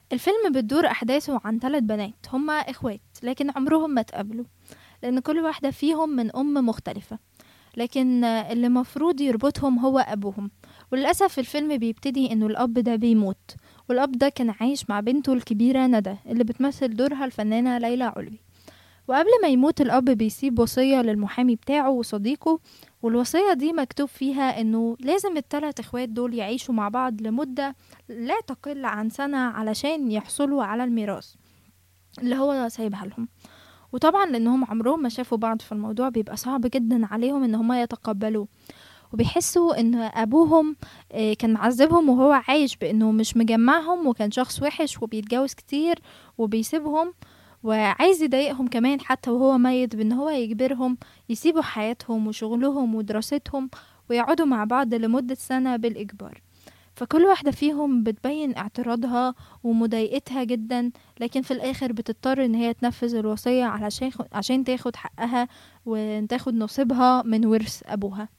الفيلم بتدور أحداثه عن ثلاث بنات هما إخوات لكن عمرهم ما اتقابلوا لأن كل واحدة فيهم من أم مختلفة لكن آه، اللي مفروض يربطهم هو أبوهم وللأسف الفيلم بيبتدي إنه الأب ده بيموت والأب ده كان عايش مع بنته الكبيرة ندى اللي بتمثل دورها الفنانة ليلى علوي وقبل ما يموت الأب بيسيب وصية للمحامي بتاعه وصديقه والوصية دي مكتوب فيها إنه لازم التلات إخوات دول يعيشوا مع بعض لمدة لا تقل عن سنة علشان يحصلوا على الميراث اللي هو سايبها لهم وطبعا لأنهم عمرهم ما شافوا بعض في الموضوع بيبقى صعب جدا عليهم إن هما يتقبلوه وبيحسوا ان ابوهم آه، كان معذبهم وهو عايش بانه مش مجمعهم وكان شخص وحش وبيتجوز كتير وبيسيبهم وعايز يضايقهم كمان حتى وهو ميت بان هو يجبرهم يسيبوا حياتهم وشغلهم ودراستهم ويقعدوا مع بعض لمدة سنة بالإجبار فكل واحدة فيهم بتبين اعتراضها ومضايقتها جدا لكن في الآخر بتضطر إن هي تنفذ الوصية علشان عشان تاخد حقها وتاخد نصيبها من ورث أبوها